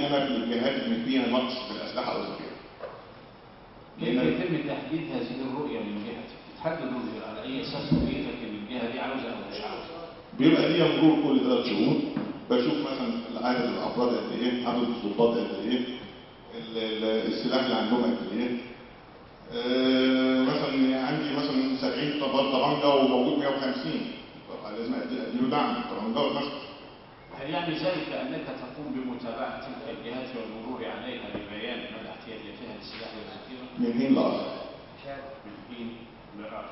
انما في الجهات اللي فيها نقص في الاسلحه او الذخيره. كيف لان يتم تحديد هذه الرؤية للجهة؟ تحدد رؤية على أي أساس رؤيتك إن الجهة دي عاوزة أو مش عاوزة؟ بيبقى ليا مرور كل ثلاث شهور بشوف مثلا عدد الافراد قد ايه، عدد الضباط قد ايه، ال- ال- السلاح اللي عندهم قد ايه. آه، مثلا عندي مثلا 70 طبنجه طبنجة وموجود 150 طبعا لازم أدي- اديله دعم طبنجات مثلا هل يعني ذلك أنك تقوم بمتابعة تلك الجهات والمرور عليها لبيان مدى احتياجاتها للسلاح والذخيرة من حين لاخر. من حين لآخر؟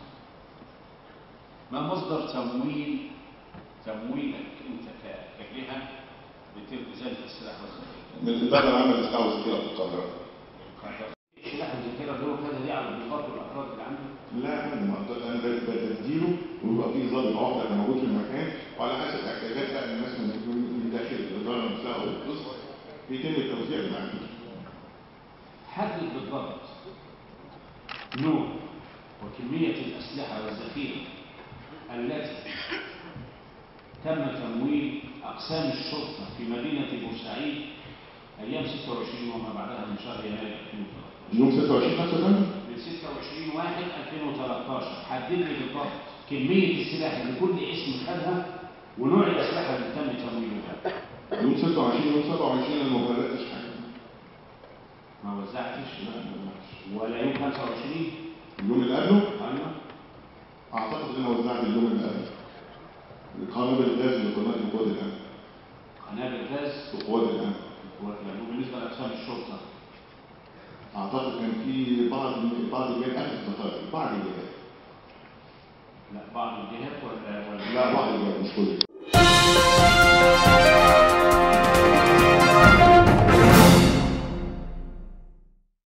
ما مصدر تمويل تمويلك أنت ك- كجهة لتلك ذلك السلاح والذخيرة؟ من الاداره العامه للاسلحه والذخيره في القاهره. السلاح والذخيرة دول كذا دي على الضباط والأفراد اللي عندك؟ لا يا فندم أقدر- انا ب- بديله ويبقى في ضابط عقده موجود في المكان وعلى حسب احتياجات بقى الناس من من داخل الاداره نفسها والقصه بيتم التوزيع معاه. حدد بالضبط نوع وكمية الأسلحة والذخيرة التي تم تمويل أقسام الشرطة في مدينة بورسعيد أيام 26 وما بعدها من شهر يناير 2013 يوم 26 5 فندم من 26 1 2013 حدد لي بالضبط كمية السلاح اللي كل اسم خدها ونوع الأسلحة اللي تم تمويلها يوم 26 يوم 27 انا ما بلغتش حاجه. ما وزعتش لا ما بلغتش. ولا يوم 25 اليوم اللي قبله أيوه اعتقد ان انا وزعت اليوم اللي قبله. قنابل الغاز اللي كنا في قوات الامن قنابل غاز في قوات الامن. يعني بالنسبة لأقسام الشرطة اعتقد كان في بعض بعض الجهات اخذت بطاقه بعض الجهات لا بعض الجهات ولا ولا لا بعض الجهات مش كل